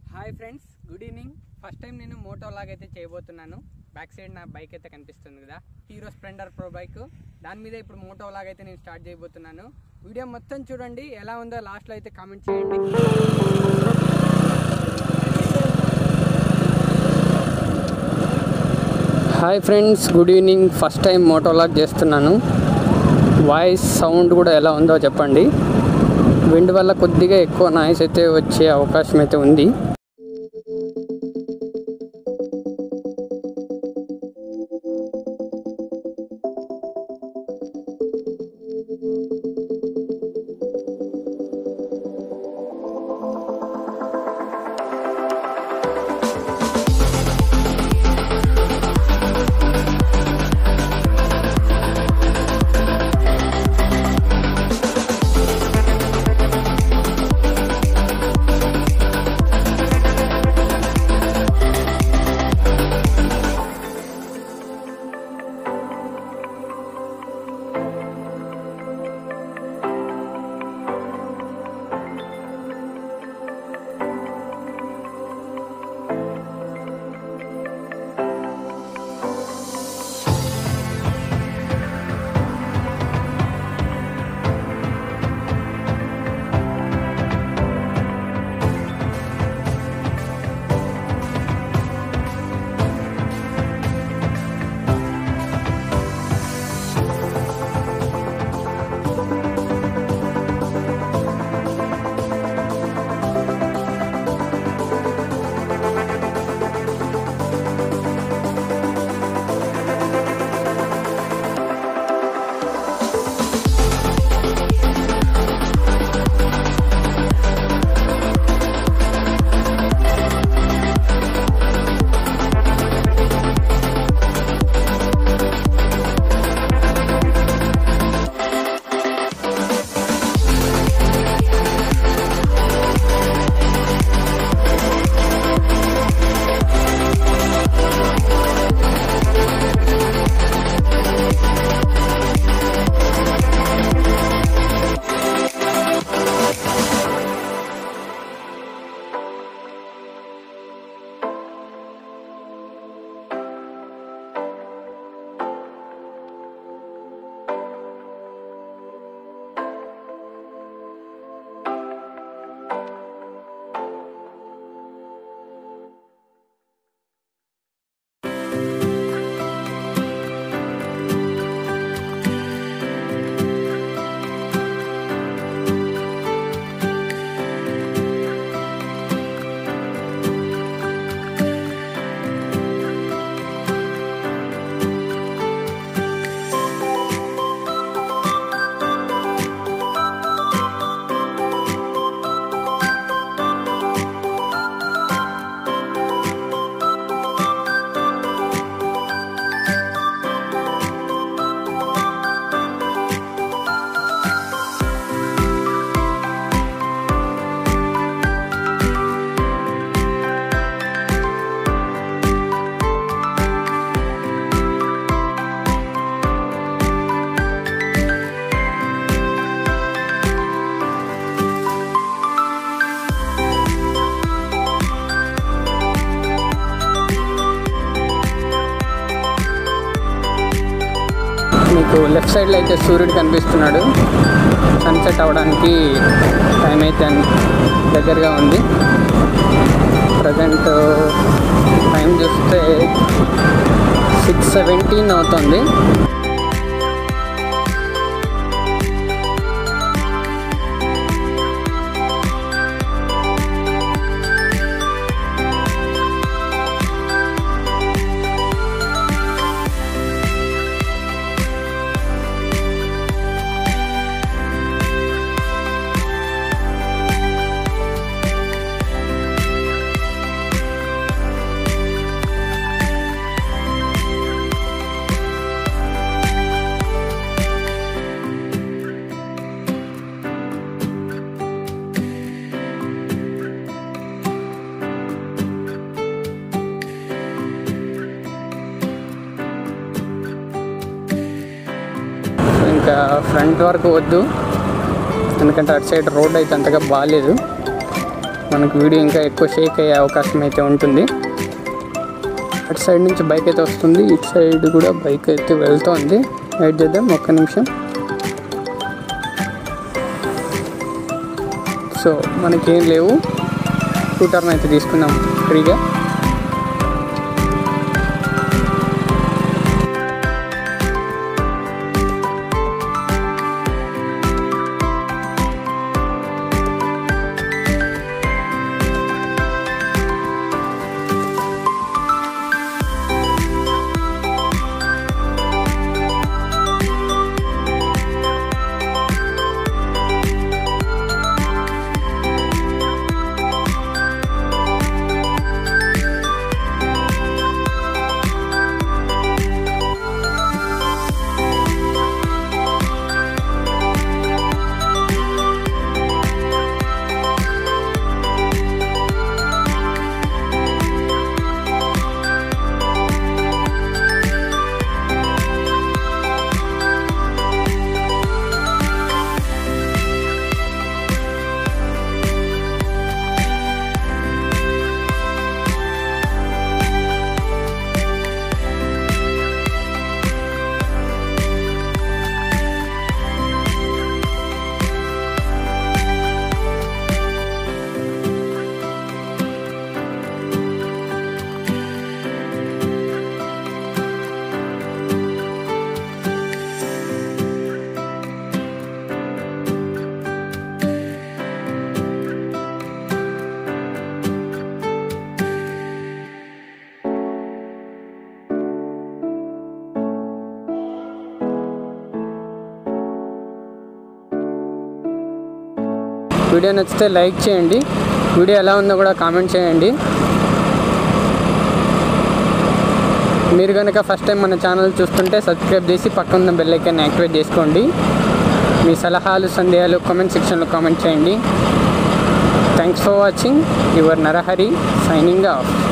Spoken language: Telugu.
hi friends good evening first time నేను మోటో లాగ్ అయితే చేయబోతున్నాను బ్యాక్ సైడ్ నా బైక్ అయితే కనిపిస్తుంది కదా హీరో స్ప్లెండర్ ప్రో బైక్ దాని మీద ఇప్పుడు మోటో లాగ్ అయితే నేను స్టార్ట్ చేయబోతున్నాను వీడియో మొత్తం చూడండి ఎలా ఉందో లాస్ట్లో అయితే కామెంట్ చేయండి hi friends good evening first time moto vlog చేస్తున్నాను వాయిస్ సౌండ్ కూడా ఎలా ఉందో చెప్పండి విండ్ వల్ల కొద్దిగా ఎక్కువ నాయిస్ అయితే వచ్చే అవకాశం అయితే ఉంది మీకు లెఫ్ట్ సైడ్లో అయితే సూర్యుడు కనిపిస్తున్నాడు సన్సెట్ అవ్వడానికి టైం అయితే అన్- దగ్గరగా ఉంది ప్రజెంట్ టైం చూస్తే సిక్స్ సెవెంటీన్ అవుతుంది ఇంకా ఫ్రంట్ వరకు వద్దు ఎందుకంటే అటు సైడ్ రోడ్ అయితే అంతగా బాగాలేదు మనకు వీడియో ఇంకా ఎక్కువ షేక్ అయ్యే అవకాశం అయితే ఉంటుంది అటు సైడ్ నుంచి బైక్ అయితే వస్తుంది ఇటు సైడ్ కూడా బైక్ అయితే వెళ్తోంది వెయిట్ చేద్దాం ఒక్క నిమిషం సో మనకేం లేవు స్కూటర్ని అయితే తీసుకున్నాం ఫ్రీగా వీడియో నచ్చితే లైక్ చేయండి వీడియో ఎలా ఉందో కూడా కామెంట్ చేయండి మీరు కనుక ఫస్ట్ టైం మన ఛానల్ చూస్తుంటే సబ్స్క్రైబ్ చేసి పక్కన ఉన్న బెల్ ఐకాన్ యాక్టివేట్ చేసుకోండి మీ సలహాలు సందేహాలు కామెంట్ సెక్షన్లో కామెంట్ చేయండి thanks for watching your Narahari signing of